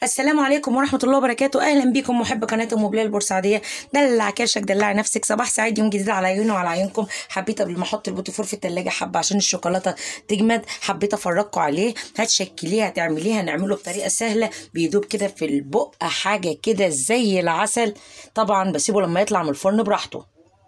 السلام عليكم ورحمة الله وبركاته أهلا بكم محب قناة أم بلال البورسعيدية دلع كرشك دلع نفسك صباح سعيد يوم جديد على عيوني وعلى عيونكم حبيت قبل ما أحط البوتيفور في التلاجة حبة عشان الشوكولاتة تجمد حبيت أفرجكم عليه هتشكليه هتعمليه هنعمله بطريقة سهلة بيدوب كده في البق حاجة كده زي العسل طبعا بسيبه لما يطلع من الفرن براحته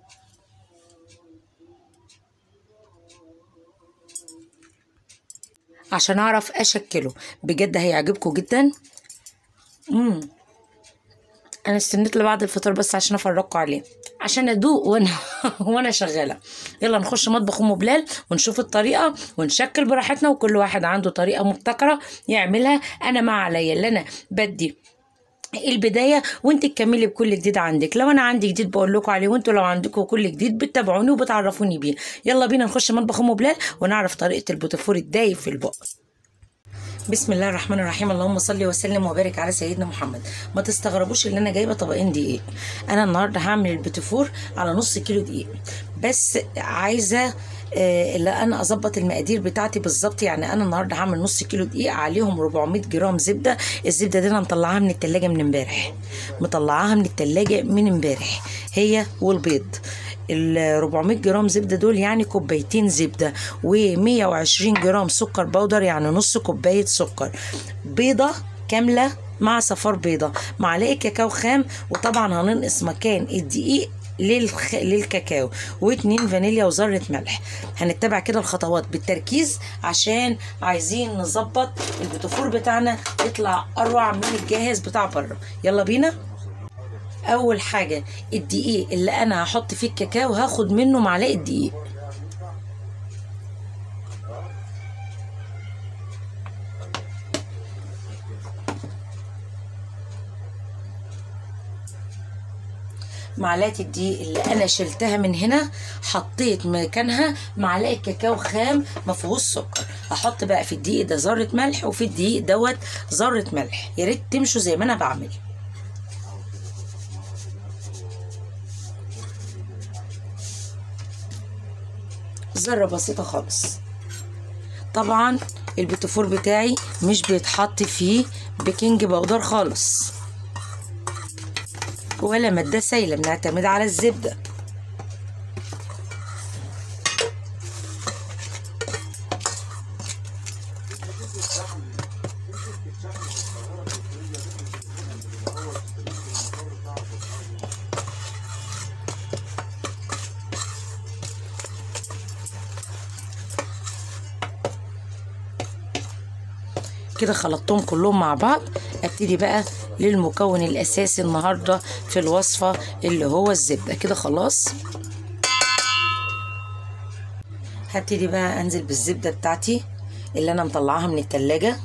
عشان اعرف اشكله بجد هيعجبكم جدا امم انا استنيت لبعد الفطار بس عشان افرجكم عليه عشان ادوق وانا وانا شغاله يلا نخش مطبخ ام بلال ونشوف الطريقه ونشكل براحتنا وكل واحد عنده طريقه مبتكره يعملها انا ما عليا اللي انا بدي البدايه وانت تكملي بكل جديد عندك لو انا عندي جديد بقول لكم عليه وانتوا لو عندكم كل جديد بتتابعوني وبتعرفوني بيه يلا بينا نخش مطبخ ام بلال ونعرف طريقه البوتفور الدايب في البق بسم الله الرحمن الرحيم اللهم صل وسلم وبارك على سيدنا محمد ما تستغربوش ان انا جايبه طبقين دقيق انا النهارده هعمل البوتفور على نص كيلو دقيق بس عايزه آه اللي انا اظبط المقادير بتاعتي بالظبط يعني انا النهارده هعمل نص كيلو دقيق عليهم 400 جرام زبده الزبده دي انا مطلعاها من التلاجة من امبارح مطلعاها من التلاجة من امبارح هي والبيض ال 400 جرام زبده دول يعني كوبايتين زبده و120 جرام سكر بودر يعني نص كوبايه سكر بيضه كامله مع صفار بيضه معلقه كاكاو خام وطبعا هننقص مكان الدقيق للخ... للكاكاو واتنين فانيليا وذره ملح هنتبع كده الخطوات بالتركيز عشان عايزين نظبط البوتفور بتاعنا يطلع اروع من الجاهز بتاع بره يلا بينا اول حاجه الدقيق اللي انا هحط فيه الكاكاو هاخد منه معلقه دقيق معلقه الدقيق اللي انا شلتها من هنا حطيت مكانها معلقه كاكاو خام ما فيهوش سكر احط بقى في الدقيق ده ذره ملح وفي الدقيق دوت ذره ملح يا ريت تمشوا زي ما انا بعمل ذره بسيطه خالص طبعا البوتفور بتاعي مش بيتحط فيه بيكنج باودر خالص ولا ماده سايله بنعتمد على الزبده كده خلطتهم كلهم مع بعض ابتدي بقى للمكون الاساسي النهارده في الوصفه اللي هو الزبده كده خلاص هبتدي بقى انزل بالزبده بتاعتي اللي انا مطلعاها من التلاجة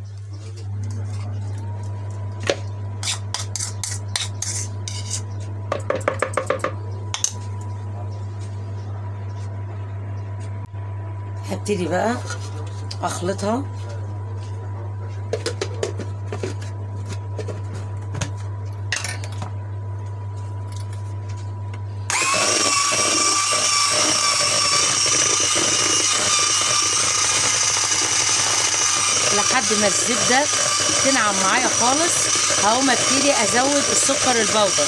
هبتدي بقى اخلطها لحد ما الزبده تنعم معايا خالص هقوم ابتدي ازود السكر البودر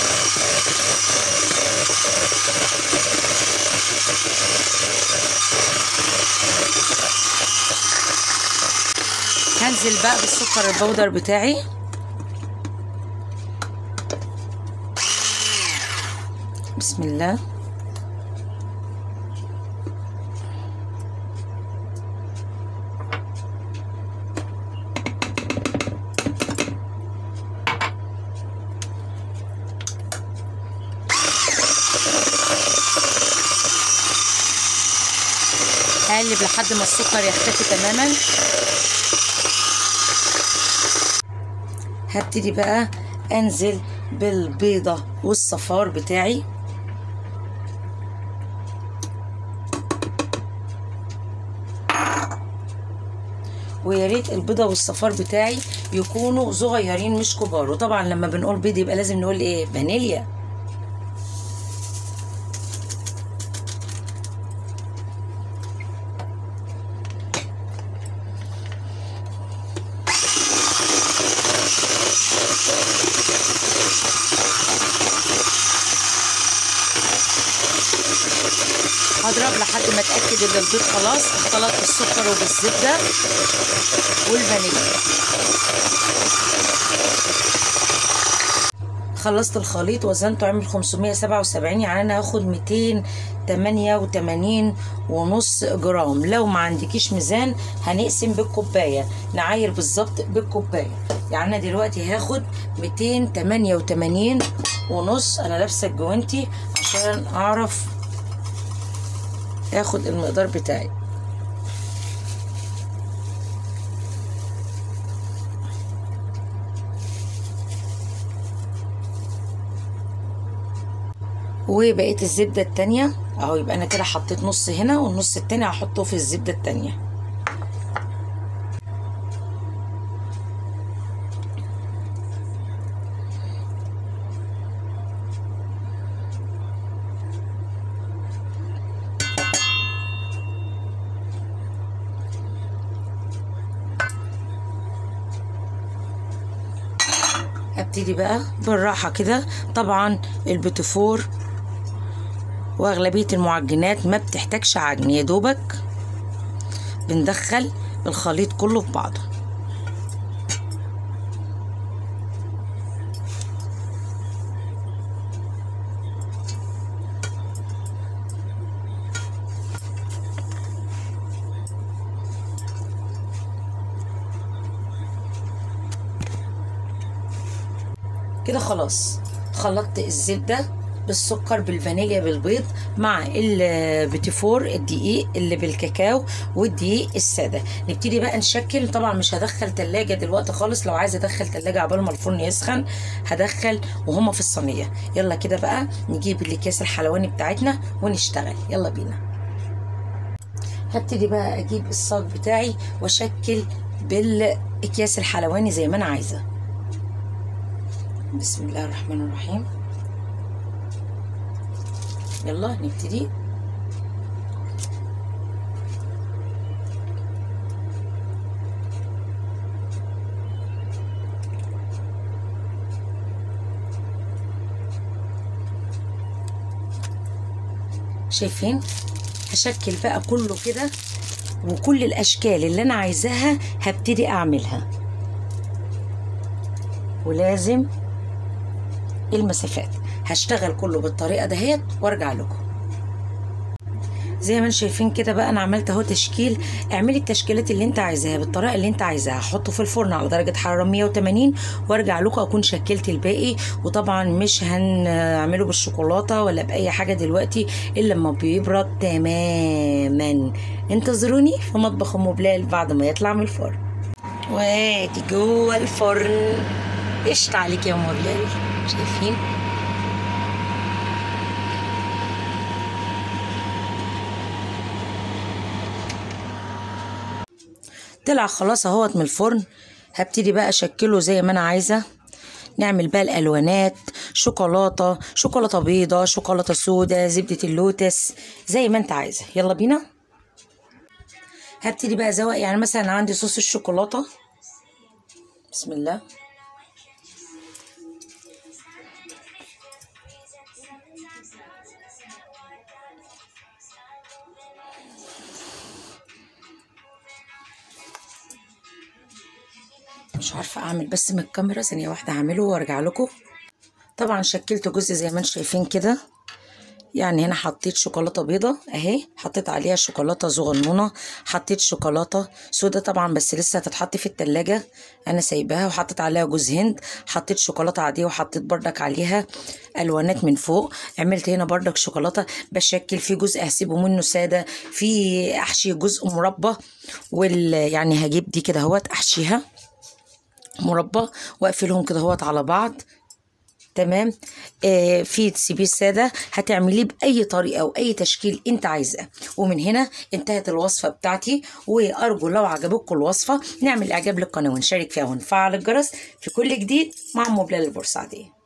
هنزل بقى بالسكر البودر بتاعي بسم الله هقلب لحد ما السكر يختفي تماما هبتدي بقى انزل بالبيضة والصفار بتاعي ويا ريت البيضة والصفار بتاعي يكونوا صغيرين مش كبار وطبعا لما بنقول بيض يبقى لازم نقول ايه فانيليا وهضرب لحد ما اتاكد ان البيض خلاص اختلط بالسكر وبالزبده والفانيليا خلصت الخليط وزنته عامل 577 يعني انا هاخد 288 ونص جرام لو ما عندكيش ميزان هنقسم بالكوبايه نعاير بالظبط بالكوبايه يعني انا دلوقتي هاخد 288 ونص انا لابسه الجوانتي عشان اعرف اخد المقدار بتاعي وبقيت الزبدة التانية اهو يبقى انا كده حطيت نص هنا والنص التاني هحطه في الزبدة التانية ابتدي بقى بالراحة كده طبعا البتفور واغلبيه المعجنات ما بتحتاجش عجن يا دوبك بندخل الخليط كله في بعضه كده خلاص خلطت الزبده بالسكر بالفانيليا بالبيض مع البيتيفور الدقيق اللي بالكاكاو والدقيق الساده نبتدي بقى نشكل طبعا مش هدخل تلاجة دلوقتي خالص لو عايزه ادخل تلاجة عبال ما الفرن يسخن هدخل وهما في الصينيه يلا كده بقى نجيب الاكياس الحلواني بتاعتنا ونشتغل يلا بينا هبتدي بقى اجيب الصاج بتاعي واشكل بالاكياس الحلواني زي ما انا عايزه بسم الله الرحمن الرحيم يلا نبتدي شايفين هشكل بقى كله كده وكل الاشكال اللي انا عايزاها هبتدي اعملها ولازم المسافات هشتغل كله بالطريقه دهيت وارجع لكم زي ما انتم شايفين كده بقى انا عملت اهو تشكيل اعملي التشكيلات اللي انت عايزاها بالطريقه اللي انت عايزاها حطه في الفرن على درجه حراره 180 وارجع لكم اكون شكلت الباقي وطبعا مش هنعمله بالشوكولاته ولا باي حاجه دلوقتي الا لما بيبرد تماما انتظروني في مطبخ ام بلال بعد ما يطلع من الفرن وادي جوه الفرن قشطة عليك يا ام بلال شايفين طلع خلاص اهوت من الفرن هبتدي بقى اشكله زي ما انا عايزه نعمل بقى الالوانات شوكولاته شوكولاته بيضه شوكولاته سودا زبده اللوتس زي ما انت عايزه يلا بينا هبتدي بقى ازوق يعني مثلا عندي صوص الشوكولاته بسم الله مش عارفه اعمل بس من الكاميرا ثانيه واحده هعمله وارجع لكم طبعا شكلت جزء زي ما انتم شايفين كده يعني هنا حطيت شوكولاته بيضه اهي حطيت عليها شوكولاته صغنونه حطيت شوكولاته سودا طبعا بس لسه هتتحط في التلاجة انا سايباها وحطيت عليها جوز هند حطيت شوكولاته عاديه وحطيت بردك عليها الوانات من فوق عملت هنا بردك شوكولاته بشكل في جزء هسيبه منه ساده في احشي جزء مربى وال يعني هجيب دي كده اهوت احشيها مربى واقفلهم كده اهوت على بعض تمام آه في تسيبيه ساده هتعمليه باي طريقه او اي تشكيل انت عايزاه ومن هنا انتهت الوصفه بتاعتي وارجو لو عجبتكم الوصفه نعمل اعجاب للقناه ونشارك فيها ونفعل الجرس في كل جديد مع ام بلال البورسعيديه